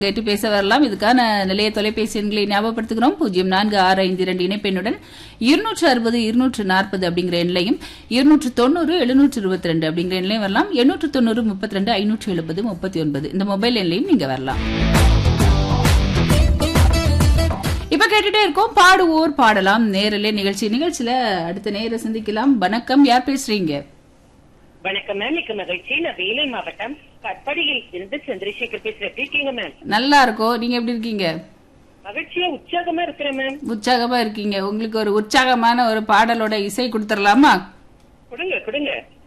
கேட்டு பேச வரலாம் இதுக்கான நிலைய தொலைபேசி எண்களை ஞாபகப்படுத்துகிறோம் பூஜ்ஜியம் நான்கு ஆறு ஐந்து இரண்டு இணைப்பெண்ணுடன் இருநூற்று அறுபது இருநூற்று நாற்பது அப்படிங்கிற எண்ணையும் இருநூற்று தொண்ணூறு எழுநூற்று இருபத்தி ரெண்டு அப்படிங்கிற எண்ணையும் வரலாம் எண்ணூற்று தொண்ணூறு முப்பத்தி ரெண்டு ஐநூற்று எழுபது முப்பத்தி ஒன்பது இந்த மொபைல் எண்ணையும் நீங்க வரலாம் இப்ப கேட்டுட்டே இருக்கோம் பாடுவோர் பாடலாம் நேரிலே நிகழ்ச்சி நிகழ்ச்சியில அடுத்த நேர சந்திக்கலாம் வணக்கம் யார் பேசுறீங்க வணக்கம் மேம் மிக்க மகிழ்ச்சி நான் வேலை மாவட்டம் கட்படியில் இருந்து சந்திரசேகர் பேசுறேன் எப்படி இருக்கீங்க மேம் நல்லா இருக்கோம் நீங்க எப்படி இருக்கீங்க மகிழ்ச்சியா உற்சாகமா இருக்கிறேன் மேம் உற்சாகமா இருக்கீங்க உங்களுக்கு ஒரு உற்சாகமான ஒரு பாடலோட இசை கொடுத்துடலாமா கொடுங்க கொடுங்க